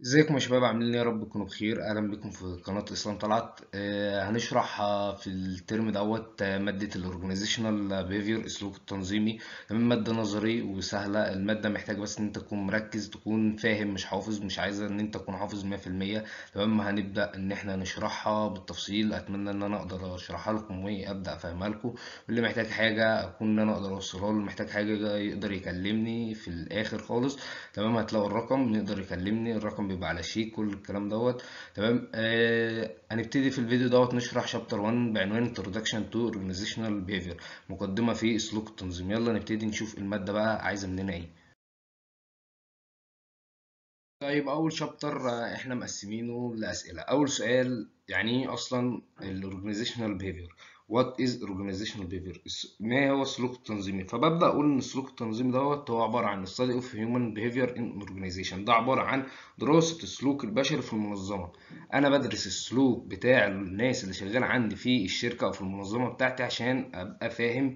ازيكم يا شباب عاملين ايه يا رب تكونوا بخير اهلا بكم في قناه اسلام طلعت آه هنشرح آه، في الترم دوت آه، ماده الاورجانيزيشنال بيهيفير اسلوب التنظيمي تمام ماده نظري وسهله الماده محتاجه بس ان انت تكون مركز تكون فاهم مش حافظ مش عايزه ان انت تكون حافظ 100% تمام هنبدا ان احنا نشرحها بالتفصيل اتمنى ان انا اقدر اشرحها لكم وابدا افهمها لكم واللي محتاج حاجه اكون ان انا اقدر اوصلها له اللي محتاج حاجه يقدر يكلمني في الاخر خالص تمام هتلاقوا الرقم يقدر يكلمني الرقم بيبقى على شيك كل الكلام دوت تمام آه هنبتدي في الفيديو دوت نشرح شابتر 1 بعنوان Introduction to Organizational Behavior مقدمة في سلوك التنظيم يلا نبتدي نشوف المادة بقى عايزة مننا ايه طيب اول شابتر آه، احنا مقسمينه لاسئله اول سؤال يعني ايه اصلا الاورجانيزيشنال بيهيفير وات از organizational behavior ما هو السلوك التنظيمي فببدا اقول ان السلوك التنظيمي دوت هو عباره عن study of human behavior in organization ده عباره عن دراسه السلوك البشري في المنظمه انا بدرس السلوك بتاع الناس اللي شغاله عندي في الشركه او في المنظمه بتاعتي عشان ابقى فاهم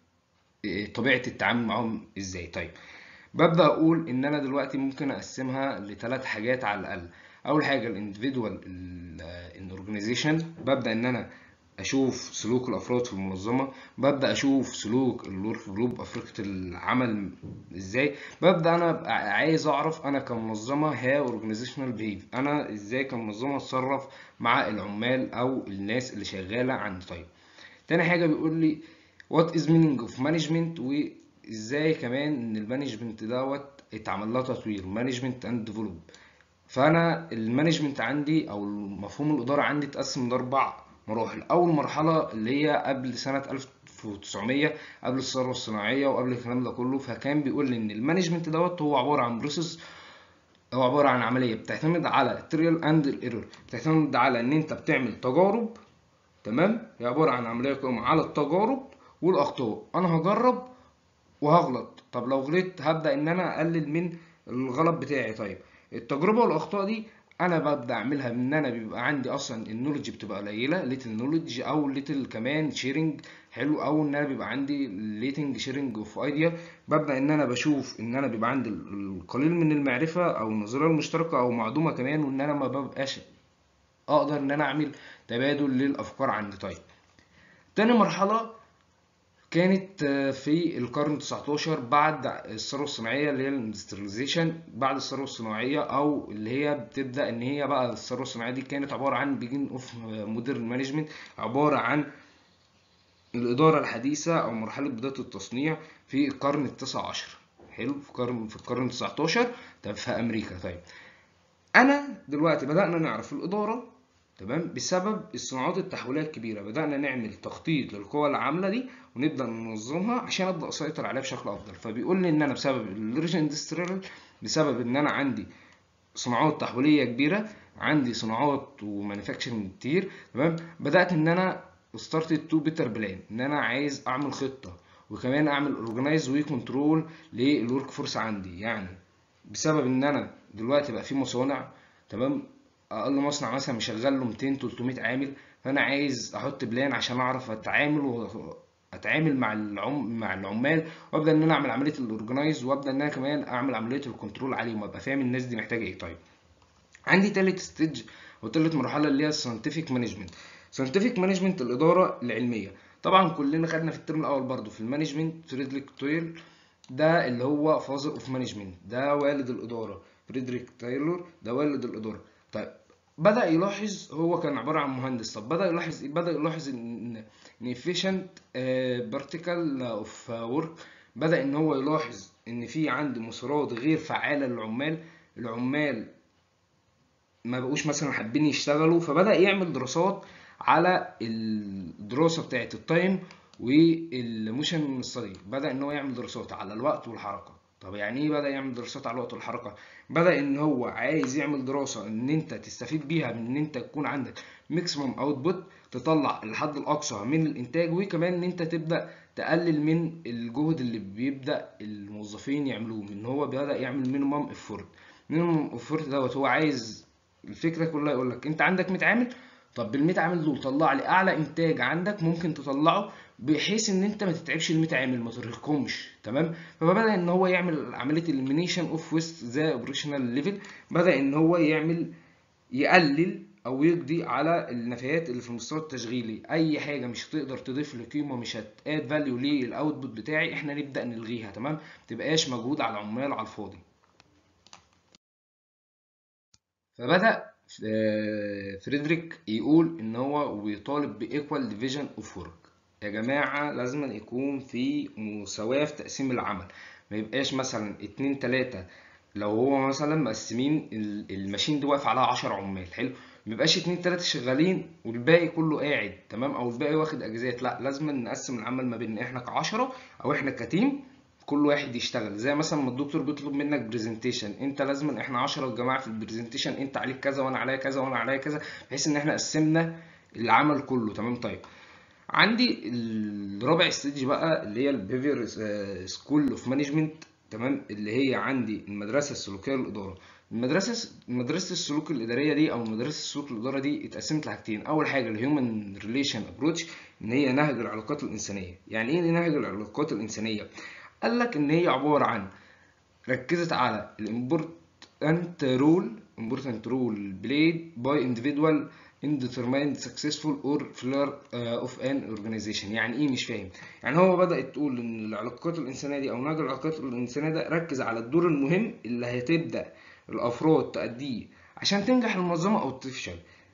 إيه طبيعه التعامل معاهم ازاي طيب ببدأ أقول إن أنا دلوقتي ممكن أقسمها لثلاث حاجات على الأقل أول حاجة الاندفيدوال الأورجانيزيشن ببدأ إن أنا أشوف سلوك الأفراد في المنظمة ببدأ أشوف سلوك الورك جروب أفريقيا العمل إزاي ببدأ أنا أبقى عايز أعرف أنا كمنظمة ها أورجانيزيشنال بيهيف أنا إزاي كمنظمة أتصرف مع العمال أو الناس اللي شغالة عندي طيب تاني حاجة بيقول لي what is meaning of management وازاي كمان ان المانجمنت دوت اتعمل لها تطوير مانجمنت اند ديفلوب فانا المانجمنت عندي او مفهوم الاداره عندي اتقسم لاربع مراحل اول مرحله اللي هي قبل سنه 1900 قبل الثوره الصناعيه وقبل الكلام ده كله فكان بيقول لي ان المانجمنت دوت هو عباره عن بروسيس هو عباره عن عمليه بتعتمد على التريال اند الايرور بتعتمد على ان انت بتعمل تجارب تمام هي عباره عن عمليه قائمه على التجارب والاخطاء انا هجرب وهغلط طب لو غلطت هبدا ان انا اقلل من الغلط بتاعي طيب التجربه والاخطاء دي انا ببدا اعملها من ان انا بيبقى عندي اصلا النولج بتبقى قليله ليتل نولج او ليتل كمان شيرنج حلو او ان انا بيبقى عندي ليتنج شيرنج اوف ايديا ببدا ان انا بشوف ان انا بيبقى عندي القليل من المعرفه او النظريه المشتركه او معلومه كمان وان انا ما ببقاش اقدر ان انا اعمل تبادل للافكار عندي طيب تاني مرحله كانت في القرن 19 بعد الثوره الصناعيه اللي هي الاندسترياليزيشن بعد الثوره الصناعيه او اللي هي بتبدا ان هي بقى الثوره الصناعيه دي كانت عباره عن بيجين اوف مودرن مانجمنت عباره عن الاداره الحديثه او مرحله بدايه التصنيع في القرن التاسع عشر حلو في القرن في القرن 19 طب في امريكا طيب انا دلوقتي بدانا نعرف الاداره تمام بسبب الصناعات التحويليه الكبيره بدانا نعمل تخطيط للقوى العامله دي ونبدا ننظمها عشان ابدا اسيطر عليها بشكل افضل فبيقول لي ان انا بسبب الريجن اندستريال بسبب ان انا عندي صناعات تحويليه كبيره عندي صناعات ومانيفاكتشرنج كتير تمام بدات ان انا ستارتد تو بيتر بلان ان انا عايز اعمل خطه وكمان اعمل اورجنايز وكنترول للورك فورس عندي يعني بسبب ان انا دلوقتي بقى في مصانع تمام اقل مصنع مثلا مشغل له 200 300 عامل فانا عايز احط بلان عشان اعرف اتعامل واتعامل مع العم مع العمال وابدا ان انا اعمل عمليه الاورجنايز وابدا ان انا كمان اعمل عمليه الكنترول عليهم وابقى فاهم الناس دي محتاجه ايه طيب عندي تالت ستيج وتالت مرحله اللي هي الساينتفك مانجمنت ساينتفك مانجمنت الاداره العلميه طبعا كلنا خدنا في الترم الاول برضو في المانجمنت فريدريك تويل ده اللي هو فازر اوف مانجمنت ده والد الاداره فريدريك تايلور ده والد الاداره طيب بدأ يلاحظ هو كان عبارة عن مهندس طب بدأ يلاحظ إيه؟ بدأ يلاحظ إن إن efficient particle of work بدأ إن هو يلاحظ إن في عندي مسارات غير فعالة للعمال العمال ما بقوش مثلا حابين يشتغلوا فبدأ يعمل دراسات على الدراسة بتاعة التايم والموشن ستادي بدأ إن هو يعمل دراسات على الوقت والحركة طب يعني ايه بدأ يعمل دراسات على الوقت والحركة؟ بدأ ان هو عايز يعمل دراسة ان انت تستفيد بيها من ان انت يكون عندك ماكسيمم اوتبوت تطلع الحد الاقصى من الانتاج وكمان ان انت تبدأ تقلل من الجهد اللي بيبدأ الموظفين يعملوه ان هو بدأ يعمل مينيمم افورت مينيمم افورت دوت هو عايز الفكرة كلها يقول لك انت عندك 100 عامل طب بال 100 عامل دول طلع لي اعلى انتاج عندك ممكن تطلعه بحيث ان انت ما تتعبش الميت عامل ما ترهقهمش تمام فبدا ان هو يعمل عمليه elimination اوف ويست ذا اوبريشنال ليفل بدا ان هو يعمل يقلل او يقضي على النفايات اللي في المستوى التشغيلي اي حاجه مش هتقدر تضيف لي قيمه مش هتاد فاليو للاوتبوت بتاعي احنا نبدا نلغيها تمام ما تبقاش مجهود على العمال على الفاضي فبدا فريدريك يقول ان هو بيطالب بايكوال ديفيجن اوف ورك يا جماعه لازم يكون في مساواه في تقسيم العمل ما يبقاش مثلا اتنين تلاته لو هو مثلا مقسمين الماشين دي واقف عليها 10 عمال حلو ما يبقاش اتنين تلاته شغالين والباقي كله قاعد تمام او الباقي واخد اجازات لا لازم نقسم العمل ما بين احنا كعشرة او احنا كتيم كل واحد يشتغل زي مثلا ما الدكتور بيطلب منك برزنتيشن انت لازم احنا 10 جماعه في البرزنتيشن انت عليك كذا وانا عليا كذا وانا عليا كذا بحيث ان احنا قسمنا العمل كله تمام طيب عندي الرابع ستيج بقى اللي هي البيفير سكول اوف مانجمنت تمام اللي هي عندي المدرسه السلوكيه للاداره المدرسه مدرسه السلوك الاداريه دي او مدرسه السلوك الاداره دي اتقسمت لحاجتين اول حاجه الهيومن ريليشن ابروتش ان هي نهج العلاقات الانسانيه يعني ايه نهج العلاقات الانسانيه قال لك ان هي عباره عن ركزت على الامبورتنت رول important role played by individual in determined successful or failure uh, of an organization يعني ايه مش فاهم يعني هو بدأت تقول ان العلاقات الانسانيه دي او نهج العلاقات الانسانيه ده ركز على الدور المهم اللي هتبدأ الافراد تأديه عشان تنجح المنظمه او تفشل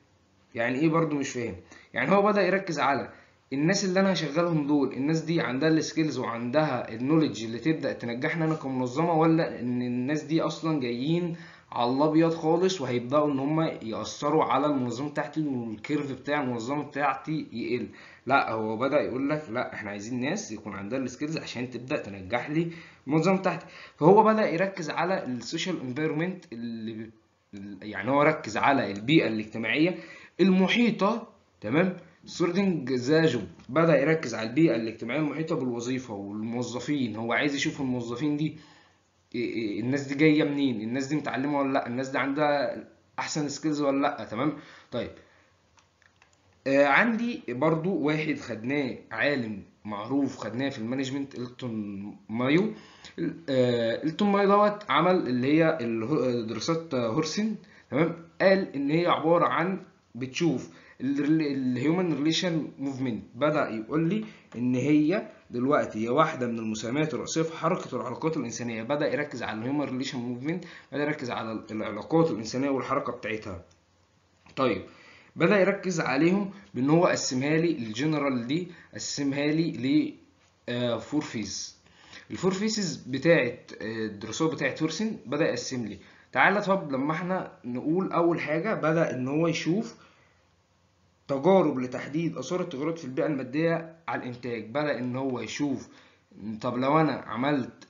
يعني ايه برضو مش فاهم يعني هو بدأ يركز على الناس اللي انا هشغلهم دول الناس دي عندها السكيلز وعندها النولج اللي تبدا تنجحنا انا كمنظمه ولا ان الناس دي اصلا جايين على الابيض خالص وهيبداوا ان هم ياثروا على المنظمه بتاعتي والكيرف بتاع المنظمه بتاعتي يقل لا هو بدا يقول لك لا احنا عايزين ناس يكون عندها السكيلز عشان تبدا تنجح لي المنظمه بتاعتي فهو بدا يركز على السوشيال انفيرمنت اللي يعني هو ركز على البيئه الاجتماعيه المحيطه تمام سوردنج ذا جوب بدا يركز على البيئه الاجتماعيه المحيطه بالوظيفه والموظفين هو عايز يشوف الموظفين دي الناس دي جايه منين الناس دي متعلمه ولا لا الناس دي عندها احسن سكيلز ولا لا تمام طيب آه عندي برضو واحد خدناه عالم معروف خدناه في المانجمنت التون مايو آه التون مايو دوت عمل اللي هي دراسات هورسن تمام قال ان هي عباره عن بتشوف الهيومن ريليشن موفمنت بدا يقول لي ان هي دلوقتي هي واحده من المساهمات الرئيسيه في حركه العلاقات الانسانيه بدا يركز على الهيومن ريليشن موفمنت بدا يركز على العلاقات الانسانيه والحركه بتاعتها طيب بدا يركز عليهم بان هو قسمها لي الجنرال دي قسمها لي ل فور فيز الفور فيسز بتاعت الدراسات بتاعت هورسن بدا يقسم لي تعالى طب لما احنا نقول اول حاجه بدا ان هو يشوف تجارب لتحديد اثار التغيرات في البيئه الماديه على الانتاج بدا ان هو يشوف طب لو انا عملت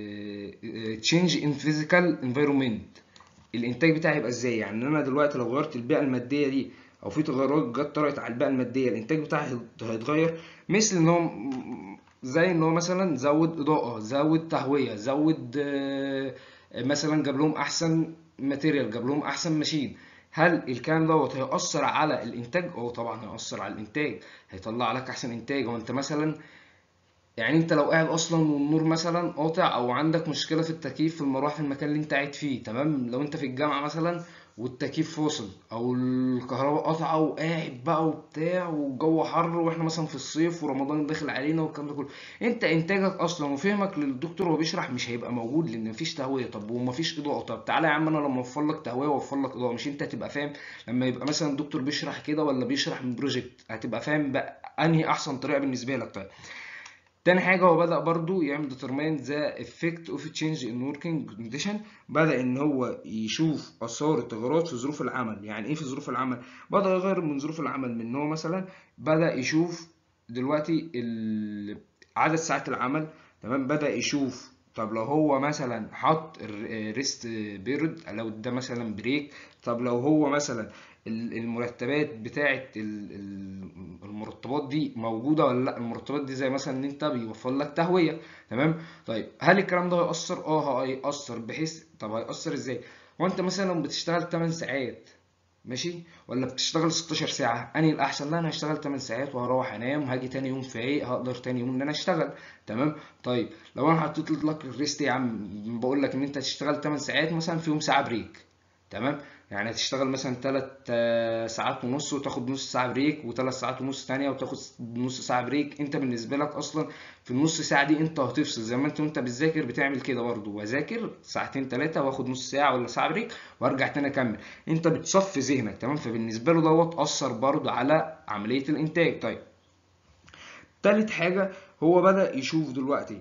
تشينج ان فيزيكال انفايرمنت الانتاج بتاعي يبقى ازاي يعني انا دلوقتي لو غيرت البيئه الماديه دي او في تغيرات جت طرأت على البيئه الماديه الانتاج بتاعي هيتغير مثل ان هو زي ان هو مثلا زود اضاءه زود تهويه زود مثلا جاب لهم احسن ماتيريال جاب لهم احسن ماشين هل الكلام دوت هيأثر على الانتاج؟ اه طبعا هيأثر على الانتاج هيطلع لك احسن انتاج هو انت مثلا يعني انت لو قاعد اصلا والنور مثلا قاطع او عندك مشكله في التكييف في المروحه في المكان اللي انت قاعد فيه تمام لو انت في الجامعه مثلا والتكييف فاصل او الكهرباء قاطعه وقاعد بقى وبتاع والجو حر واحنا مثلا في الصيف ورمضان داخل علينا والكلام ده كله انت انتاجك اصلا وفهمك للدكتور وهو بيشرح مش هيبقى موجود لان مفيش تهويه طب ومفيش اضاءه طب تعالى يا عم انا لما اوفر لك تهويه واوفر لك اضاءه مش انت هتبقى فاهم لما يبقى مثلا الدكتور بيشرح كده ولا بيشرح من بروجكت هتبقى فاهم بقى انهي احسن طريقه بالنسبه لك طيب تاني حاجة هو بدأ برضو يعمل determine the effect of change in working condition بدأ إن هو يشوف آثار التغيرات في ظروف العمل يعني إيه في ظروف العمل؟ بدأ يغير من ظروف العمل من إن هو مثلا بدأ يشوف دلوقتي عدد ساعات العمل تمام بدأ يشوف طب لو هو مثلا حط ريست بيرد لو ده مثلا بريك طب لو هو مثلا المرتبات بتاعه المرتبات دي موجوده ولا لا المرتبات دي زي مثلا ان انت بيوفر لك تهويه تمام طيب هل الكلام ده هيأثر اه هيأثر بحيث طب هيأثر ازاي هو انت مثلا لو بتشتغل 8 ساعات ماشي ولا بتشتغل 16 ساعة انهي الاحسن لا انا هشتغل 8 ساعات وهروح انام هاجي تاني يوم فايق هقدر تاني يوم ان انا اشتغل تمام طيب لو انا حطيت لك الريست يا عم بقول لك ان انت تشتغل 8 ساعات مثلا فيهم ساعة بريك تمام يعني هتشتغل مثلا 3 ساعات ونص وتاخد نص ساعة بريك وثلاث ساعات ونص تانية وتاخد نص ساعة بريك انت بالنسبة لك اصلا في النص ساعة دي انت هتفصل زي ما انت وانت بتذاكر بتعمل كده برضه واذاكر ساعتين ثلاثة واخد نص ساعة ولا ساعة بريك وارجع تاني اكمل انت بتصفي ذهنك تمام فبالنسبة له دوت اثر برضه على عملية الانتاج طيب تالت حاجة هو بدأ يشوف دلوقتي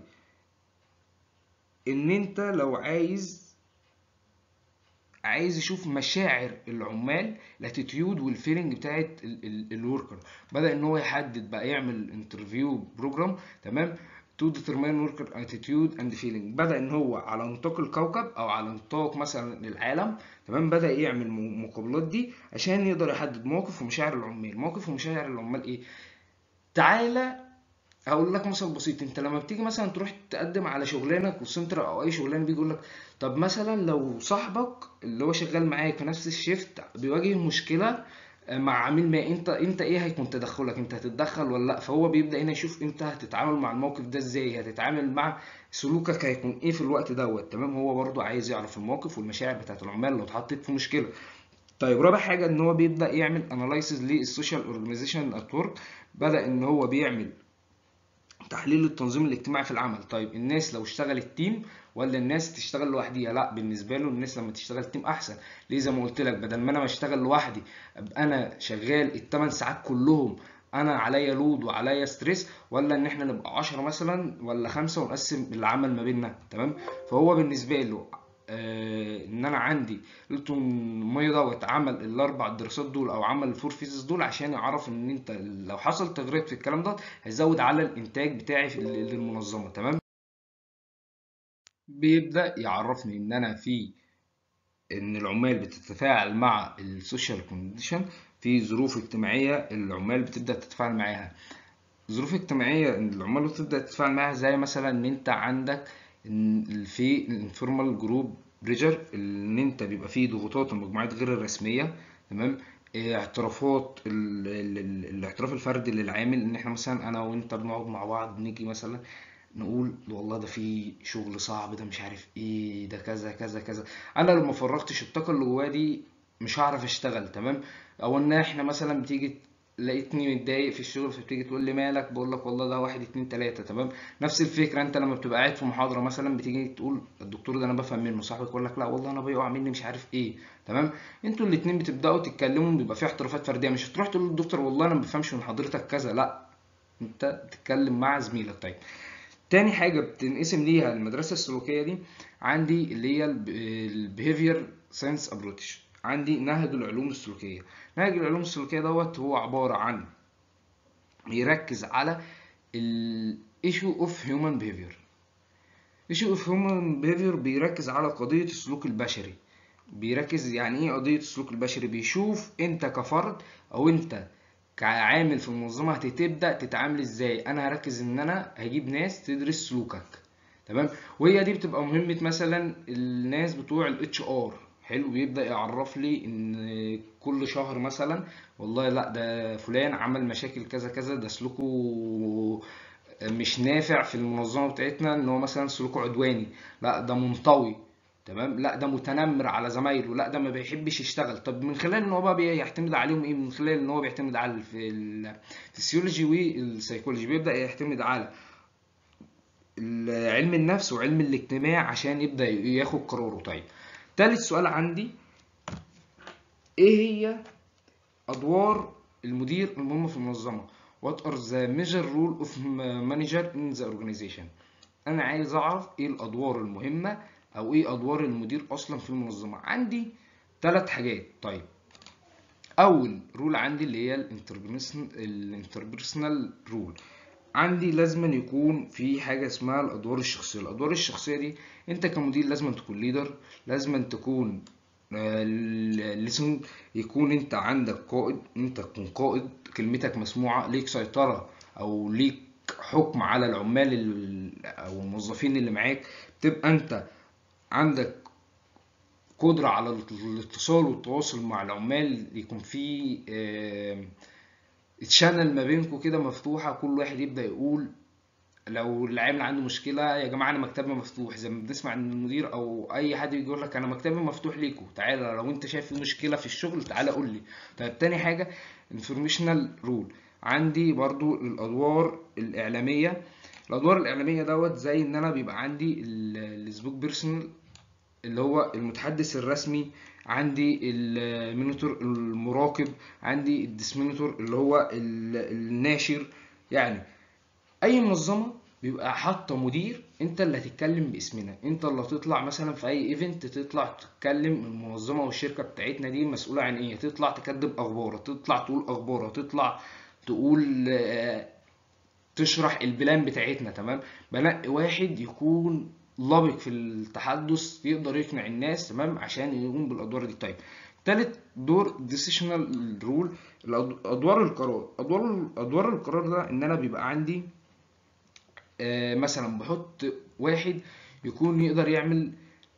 ان انت لو عايز عايز يشوف مشاعر العمال الاتيتيود والفيلينج بتاعت الوركر بدا ان هو يحدد بقى يعمل انترفيو بروجرام تمام تو ديترمين وركر اتيتيود اند فيلينج بدا ان هو على نطاق الكوكب او على نطاق مثلا العالم تمام بدا يعمل المقابلات دي عشان يقدر يحدد موقف ومشاعر العمال موقف ومشاعر العمال ايه تعالى هقول لك مثل بسيط انت لما بتيجي مثلا تروح تقدم على شغلانه كول سنتر او اي شغلانه بيجي يقول لك طب مثلا لو صاحبك اللي هو شغال معاك في نفس الشيفت بيواجه مشكله مع عميل ما انت انت ايه هيكون تدخلك انت هتتدخل ولا لا فهو بيبدا هنا يشوف انت هتتعامل مع الموقف ده ازاي هتتعامل مع سلوكك هيكون ايه في الوقت دوت تمام هو برضو عايز يعرف الموقف والمشاعر بتاعت العمال لو اتحطيت في مشكله طيب رابع حاجه ان هو بيبدا يعمل اناليسيز للسوشيال اورجانيزيشن ات بدا ان هو بيعمل تحليل التنظيم الاجتماعي في العمل طيب الناس لو اشتغلت تيم ولا الناس تشتغل لوحديها لا بالنسبه له الناس لما تشتغل تيم احسن ليه زي ما قلت لك بدل ما انا بشتغل لوحدي ابقى انا شغال الثمان ساعات كلهم انا عليا لود وعليا ستريس ولا ان احنا نبقى 10 مثلا ولا خمسة ونقسم العمل ما بيننا تمام فهو بالنسبه له آه ان انا عندي ميه دوت عمل الاربع دراسات دول او عمل الفور فيزز دول عشان يعرف ان انت لو حصل تغييرات في الكلام ده هيزود على الانتاج بتاعي في للمنظمه تمام بيبدا يعرفني ان انا في ان العمال بتتفاعل مع السوشيال كونديشن في ظروف اجتماعيه العمال بتبدا تتفاعل معاها ظروف اجتماعيه العمال بتبدا تتفاعل معاها زي مثلا ان انت عندك في الانفورمال جروب بريجر ان انت بيبقى فيه ضغوطات المجموعات غير الرسميه تمام اعترافات الاعتراف الفردي للعامل ان احنا مثلا انا وانت بنقعد مع بعض نيجي مثلا نقول والله ده في شغل صعب ده مش عارف ايه ده كذا كذا كذا انا لو ما فرغتش الطاقه اللي جوايا دي مش هعرف اشتغل تمام او ان احنا مثلا بتيجي لقيتني متضايق في الشغل فبتيجي تقول لي مالك بقول لك والله ده واحد اتنين تلاته تمام نفس الفكره انت لما بتبقى قاعد في محاضره مثلا بتيجي تقول الدكتور ده انا بفهم منه صاحبك يقول لك لا والله انا بيقع مني مش عارف ايه تمام انتوا الاتنين بتبداوا تتكلموا بيبقى في احترافات فرديه مش هتروح تقول للدكتور والله انا ما بفهمش من حضرتك كذا لا انت بتتكلم مع زميلك طيب تاني حاجة بتنقسم ليها المدرسة السلوكية دي عندي اللي هي البيهيفير ساينس ابروتش عندي نهج العلوم السلوكية نهج العلوم السلوكية دوت هو عبارة عن يركز على ال issue of human behavior issue of human behavior بيركز على قضية السلوك البشري بيركز يعني ايه قضية السلوك البشري بيشوف انت كفرد او انت كعامل في المنظمة هتبدأ تتعامل ازاي انا هركز ان انا هجيب ناس تدرس سلوكك تمام وهي دي بتبقى مهمة مثلا الناس بتوع الاتش ار حلو بيبدأ يعرف لي ان كل شهر مثلا والله لا ده فلان عمل مشاكل كذا كذا ده سلوكه مش نافع في المنظمة بتاعتنا ان هو مثلا سلوكه عدواني لا ده منطوي تمام لا ده متنمر على زمايله لا ده ما بيحبش يشتغل طب من خلال ان هو بقى بيعتمد عليهم ايه من خلال ان هو بيعتمد على الفسيولوجي والسيكولوجي بيبدا يعتمد على علم النفس وعلم الاجتماع عشان يبدا ياخد قراره طيب تالت سؤال عندي ايه هي ادوار المدير المهمه في المنظمه what are the major role of manager in the organization انا عايز اعرف ايه الادوار المهمه او ايه ادوار المدير اصلا في المنظمه عندي ثلاث حاجات طيب اول رول عندي اللي هي الانتربيرسونال رول عندي لازم يكون في حاجه اسمها الادوار الشخصيه الادوار الشخصيه دي انت كمدير لازم تكون ليدر لازم تكون لازم يكون انت عندك قائد انت تكون قائد كلمتك مسموعه ليك سيطره او ليك حكم على العمال او الموظفين اللي معاك تبقى انت عندك قدرة على الاتصال والتواصل مع العمال يكون في تشانل ما بينكم كده مفتوحة كل واحد يبدأ يقول لو العامل عنده مشكلة يا جماعة أنا مكتبي مفتوح زي ما بنسمع من المدير أو أي حد يجي يقول لك أنا مكتبي مفتوح ليكم تعالى لو أنت شايف في مشكلة في الشغل تعالى قول لي طيب تاني حاجة انفورميشنال رول عندي برضو الأدوار الإعلامية الأدوار الإعلامية دوت زي إن أنا بيبقى عندي السبوك بيرسونال اللي هو المتحدث الرسمي عندي المينيتور المراقب عندي الديسمينيتور اللي هو الناشر يعني اي منظمه بيبقى حاطه مدير انت اللي هتتكلم باسمنا انت اللي هتطلع مثلا في اي ايفنت تطلع تتكلم المنظمه والشركه بتاعتنا دي مسؤوله عن ايه تطلع تكذب اخبار تطلع تقول اخبار تطلع تقول تشرح البلان بتاعتنا تمام بنقي واحد يكون لبق في التحدث يقدر يقنع الناس تمام عشان يقوم بالادوار دي طيب تالت دور ديسيشنال رول ادوار القرار ادوار ادوار القرار ده ان انا بيبقى عندي آه مثلا بحط واحد يكون يقدر يعمل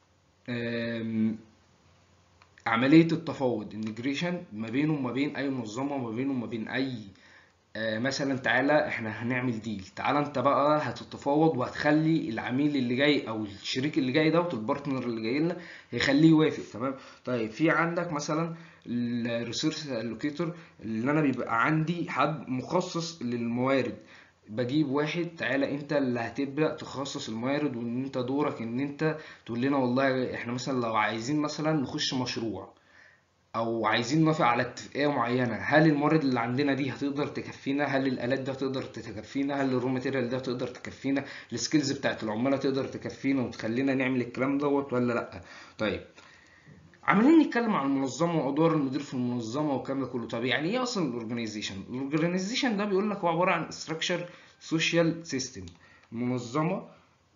عملية التفاوض انتجريشن ما بينه وما بين اي منظمة وما بينه وما بين اي آه مثلا تعالى احنا هنعمل ديل تعالى انت بقى هتتفاوض وهتخلي العميل اللي جاي او الشريك اللي جاي دوت البارتنر اللي جاي لنا هيخليه يوافق تمام طيب في عندك مثلا الريسيرش الوكيتور اللي انا بيبقى عندي حد مخصص للموارد بجيب واحد تعالى انت اللي هتبدا تخصص الموارد وان انت دورك ان انت تقول لنا والله احنا مثلا لو عايزين مثلا نخش مشروع او عايزين نوافق على اتفاقيه معينه هل الموارد اللي عندنا دي هتقدر تكفينا هل الالات دي هتقدر تكفينا هل الرو ماتيريال ده هتقدر تكفينا السكيلز بتاعت العماله تقدر تكفينا وتخلينا نعمل الكلام دوت ولا لا طيب عمالين نتكلم عن المنظمه وادوار المدير في المنظمه والكلام ده كله طب يعني ايه اصلا الاورجنايزيشن الاورجنايزيشن ده بيقول لك هو عباره عن ستراكشر سوشيال سيستم المنظمه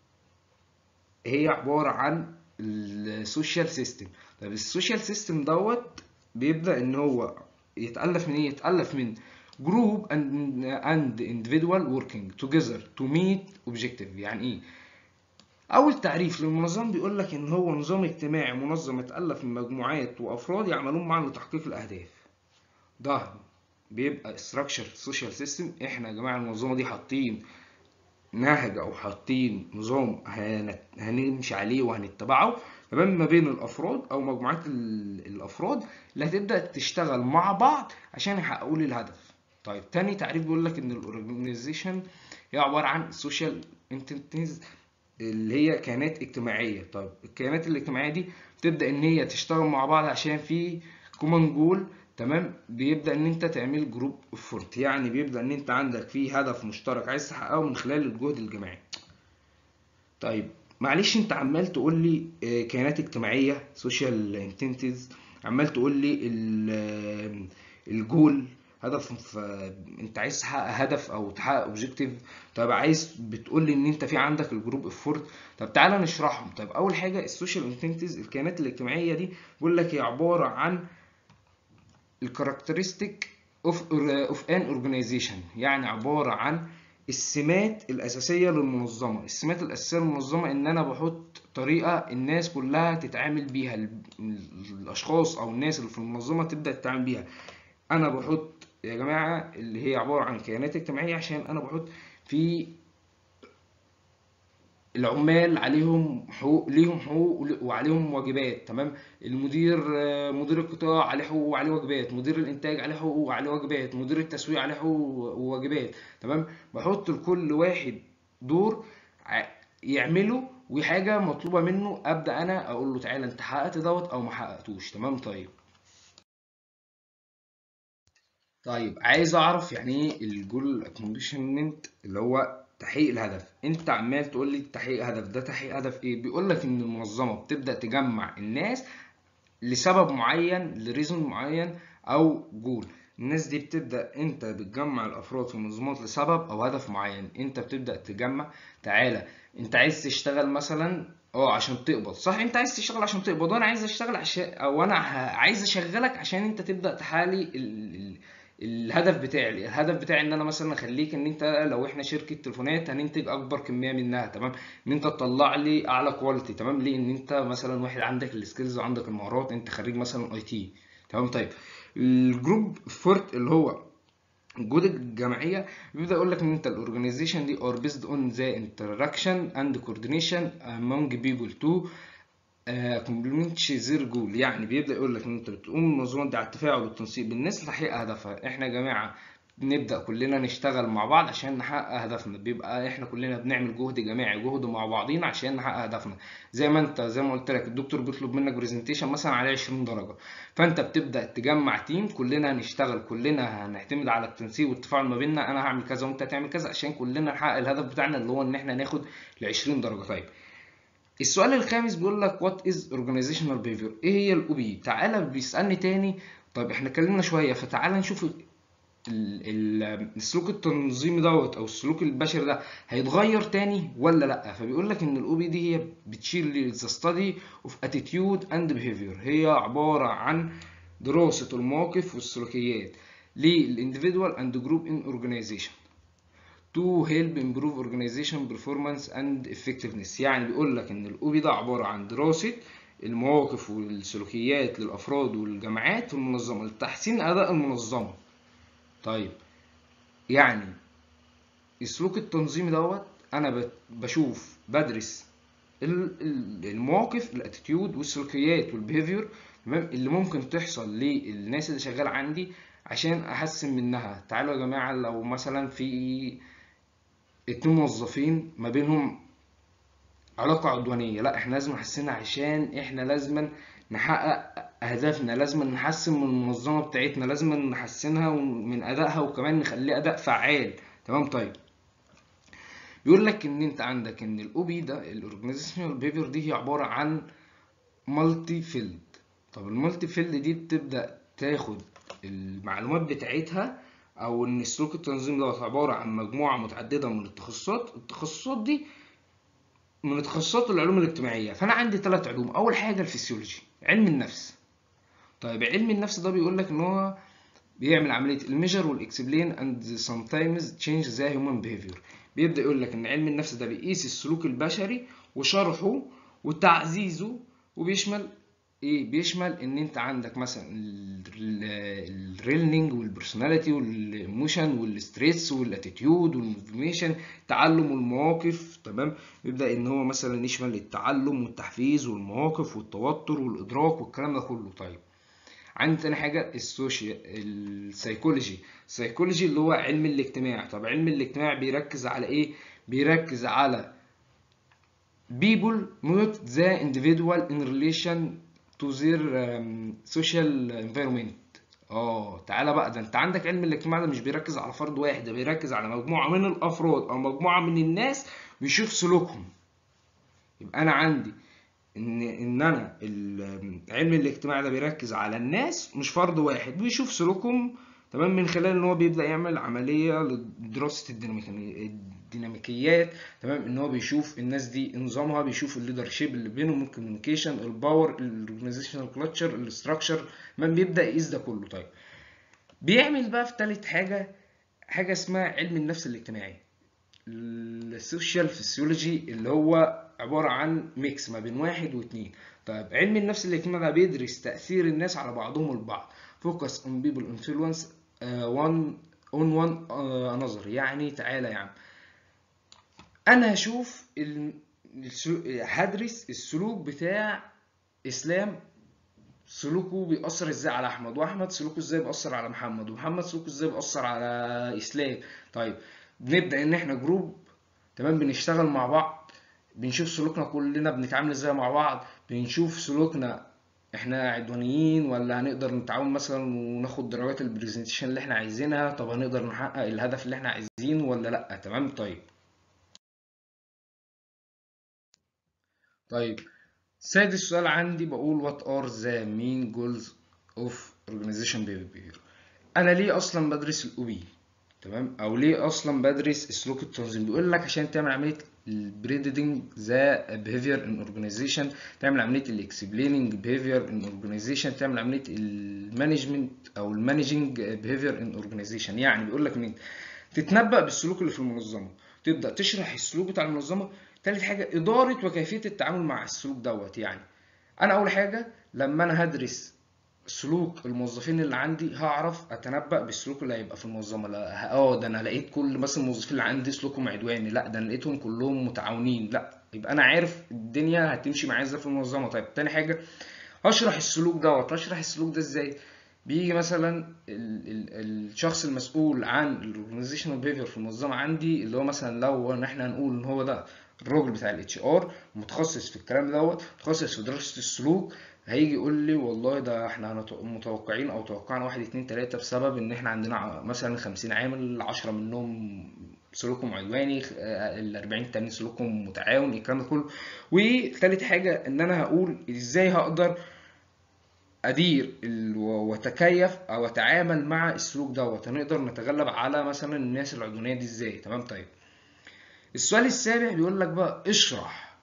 هي عباره عن السوشيال سيستم طب السوشيال سيستم دوت بيبدا ان هو يتالف من ايه يتالف من جروب اند اند individual working together to meet objective يعني ايه اول تعريف للمنظمه بيقول لك ان هو نظام اجتماعي منظم يتالف من مجموعات وافراد يعملون معا لتحقيق الاهداف ده بيبقى structure social system احنا يا جماعه المنظمه دي حاطين نهج او حاطين نظام هنمشي عليه وهنتبعه ما بين الافراد او مجموعات الافراد اللي هتبدا تشتغل مع بعض عشان يحققوا لي الهدف طيب تاني تعريف بيقول لك ان الاورجنايزيشن هي عباره عن سوشيال انتنتيز اللي هي كيانات اجتماعيه طيب الكيانات الاجتماعيه دي بتبدا ان هي تشتغل مع بعض عشان في كومن جول تمام بيبدا ان انت تعمل جروب افورت يعني بيبدا ان انت عندك في هدف مشترك عايز تحققه من خلال الجهد الجماعي طيب معلش انت عمال تقول لي كيانات اجتماعيه سوشيال انتنتيز عمال تقول لي الجول هدف انت عايز تحقق هدف او تحقق اوبجيكتيف طب عايز بتقول لي ان انت في عندك الجروب افورت طب تعالى نشرحهم طب اول حاجه السوشيال انتنتيز الكيانات الاجتماعيه دي بيقول لك هي عباره عن الكاركترستيك اوف اوف ان اورجانيزيشن يعني عباره عن السمات الاساسيه للمنظمه السمات الاساسيه للمنظمه ان انا بحط طريقه الناس كلها تتعامل بيها الاشخاص او الناس اللي في المنظمه تبدا تتعامل بيها انا بحط يا جماعه اللي هي عباره عن كيانات اجتماعيه عشان انا بحط في العمال عليهم حقوق ليهم حقوق وعليهم واجبات تمام المدير مدير القطاع عليه حقوق وعليه واجبات مدير الانتاج عليه حقوق وعليه واجبات مدير التسويق عليه حقوق وواجبات تمام بحط لكل واحد دور يعمله وحاجه مطلوبه منه ابدا انا اقول له تعالى انت حققت دوت او ما حققتوش تمام طيب طيب عايز اعرف يعني ايه الجول اكومبليشمنت اللي هو تحقيق الهدف انت عمال تقول لي تحقيق هدف ده تحقيق هدف ايه بيقول لك ان المنظمه بتبدا تجمع الناس لسبب معين لريزون معين او جول الناس دي بتبدا انت بتجمع الافراد في المنظمات لسبب او هدف معين انت بتبدا تجمع تعالى انت عايز تشتغل مثلا اه عشان تقبض صح انت عايز تشتغل عشان تقبض وانا عايز اشتغل عشان او انا عايز اشغلك عشان انت تبدا تحالي ال... الهدف بتاعي الهدف بتاعي ان انا مثلا اخليك ان انت لو احنا شركه تليفونات هننتج اكبر كميه منها تمام ان انت تطلع لي اعلى كواليتي تمام ليه ان انت مثلا واحد عندك السكيلز وعندك المهارات انت خريج مثلا اي تي تمام طيب الجروب فورت اللي هو الجهود الجماعيه بيبدا يقول لك ان انت الاورجنايزيشن دي ار بيزد اون ذا انتراكشن اند كوردينيشن among people to كومبلمنتش زير جول يعني بيبدا يقول لك ان انت بتقوم المنظمات دي على التفاعل والتنسيق بالناس لتحقيق اهدافها احنا يا جماعه نبدا كلنا نشتغل مع بعض عشان نحقق هدفنا بيبقى احنا كلنا بنعمل جهد جماعي جهد مع بعضينا عشان نحقق هدفنا زي ما انت زي ما قلت لك الدكتور بيطلب منك برزنتيشن مثلا عليه 20 درجه فانت بتبدا تجمع تيم كلنا هنشتغل كلنا هنعتمد على التنسيق والتفاعل ما بيننا انا هعمل كذا وانت هتعمل كذا عشان كلنا نحقق الهدف بتاعنا اللي هو ان احنا ناخد ال 20 درجه طيب السؤال الخامس بيقول لك وات از اورجانيزيشنال بيهيفير ايه هي الاو بي تعالى بيسالني تاني طيب احنا اتكلمنا شويه فتعالى نشوف السلوك التنظيمي دوت او السلوك البشري ده هيتغير تاني ولا لا فبيقول لك ان الاو بي دي هي بتشير ذا ستادي اوف اتيتيود اند بيهيفير هي عباره عن دراسه المواقف والسلوكيات للانديفيدوال اند جروب ان اورجانيزيشن to help improve organization performance and effectiveness يعني بيقول لك ان الاو بي ده عباره عن دراسه المواقف والسلوكيات للافراد والجماعات في المنظمه لتحسين اداء المنظمه طيب يعني السلوك التنظيمي دوت انا بشوف بدرس المواقف الاتيتيود والسلوكيات والبيهيفير تمام اللي ممكن تحصل للناس اللي شغاله عندي عشان احسن منها تعالوا يا جماعه لو مثلا في اتنين موظفين ما بينهم علاقة عدوانية لا احنا لازم نحسنها عشان احنا لازم نحقق اهدافنا لازم نحسن من المنظمة بتاعتنا لازم نحسنها من ادائها وكمان نخليه اداء فعال تمام طيب بيقول لك ان انت عندك ان الاو بي ده الاورجانيزيشنال بيهيفير دي هي عبارة عن مالتي فيلد طب المالتي فيلد دي بتبدأ تاخد المعلومات بتاعتها او ان السلوك التنظيمي دوت عباره عن مجموعه متعدده من التخصصات التخصصات دي من تخصصات العلوم الاجتماعيه فانا عندي ثلاث علوم اول حاجه الفسيولوجي علم النفس طيب علم النفس ده بيقول لك ان هو بيعمل عمليه الميجر والاكسبلين اند sometimes تشينج ذا هيومن بيهيفير بيبدا يقول لك ان علم النفس ده بيقيس السلوك البشري وشرحه وتعزيزه وبيشمل ايه بيشمل ان انت عندك مثلا الريلنينج والبرسوناليتي والايموشن والستريس والاتيتيود والانفورميشن تعلم المواقف تمام يبدا ان هو مثلا يشمل التعلم والتحفيز والمواقف والتوتر والادراك والكلام ده كله طيب عندي تاني حاجه السوشيال السيكولوجي السيكولوجي اللي هو علم الاجتماع طب علم الاجتماع بيركز على ايه بيركز على people not the individual in relation to their um, social environment اه تعالى بقى ده انت عندك علم الاجتماع ده مش بيركز على فرد واحد ده بيركز على مجموعه من الافراد او مجموعه من الناس بيشوف سلوكهم يبقى انا عندي ان ان انا علم الاجتماع ده بيركز على الناس مش فرد واحد بيشوف سلوكهم تمام من خلال ان هو بيبدا يعمل عمليه لدراسه الديناميكيات تمام ان هو بيشوف الناس دي نظامها بيشوف الليدرشيب اللي بينهم الكوميونيكيشن الباور الاورجانيزيشنال كلتشر الاستراكشر تمام بيبدا يقيس ده كله طيب بيعمل بقى في تالت حاجه حاجه اسمها علم النفس الاجتماعي السوشيال فيسيولوجي اللي هو عباره عن ميكس ما بين واحد واثنين طيب علم النفس الاجتماعي ده بيدرس تاثير الناس على بعضهم البعض focus on people influence uh, one on one uh, another يعني تعالى يا عم انا هشوف ال... هدرس السلوك بتاع اسلام سلوكه بيأثر ازاي على احمد واحمد سلوكه ازاي بيأثر على محمد ومحمد سلوكه ازاي بيأثر على اسلام طيب بنبدأ ان احنا جروب تمام بنشتغل مع بعض بنشوف سلوكنا كلنا بنتعامل ازاي مع بعض بنشوف سلوكنا احنا عدوانيين ولا هنقدر نتعاون مثلا وناخد درجات البرزنتيشن اللي احنا عايزينها طب هنقدر نحقق الهدف اللي احنا عايزينه ولا لا تمام طيب طيب سادس سؤال عندي بقول what are the main goals of organization behavior انا ليه اصلا بدرس الاو بي تمام او ليه اصلا بدرس السلوك التنظيمي بيقول لك عشان تعمل عمليه البريدنج ذا بيهيفير ان اورجانيزيشن تعمل عمليه الاكسبليننج بيهيفير ان اورجانيزيشن تعمل عمليه المانجمنت او المانجنج بيهيفير ان اورجانيزيشن يعني بيقول لك ان تتنبأ بالسلوك اللي في المنظمه تبدا تشرح السلوك بتاع المنظمه تالت حاجه اداره وكيفيه التعامل مع السلوك دوت يعني انا اول حاجه لما انا هدرس سلوك الموظفين اللي عندي هعرف اتنبأ بالسلوك اللي هيبقى في المنظمه لا اه ده انا لقيت كل مثلا الموظفين اللي عندي سلوكهم عدواني لا ده انا لقيتهم كلهم متعاونين لا يبقى انا عارف الدنيا هتمشي معايا ازاي في المنظمه طيب تاني حاجه هشرح السلوك دوت هشرح السلوك ده ازاي بيجي مثلا ال ال الشخص المسؤول عن الاورجنايزيشنال بيهيفير في المنظمه عندي اللي هو مثلا لو ان احنا هنقول ان هو ده الراجل بتاع الاتش ار متخصص في الكلام دوت متخصص في دراسه السلوك هيجي يقول لي والله ده احنا متوقعين او توقعنا واحد اتنين تلاته بسبب ان احنا عندنا مثلا خمسين عامل عشرة منهم سلوكهم عدواني ال 40 التانيين سلوكهم متعاون الكلام ده كله وتالت حاجه ان انا هقول ازاي هقدر ادير واتكيف او اتعامل مع السلوك دوت هنقدر نتغلب على مثلا الناس العدوانيه دي ازاي تمام طيب السؤال السابع بيقول لك بقى اشرح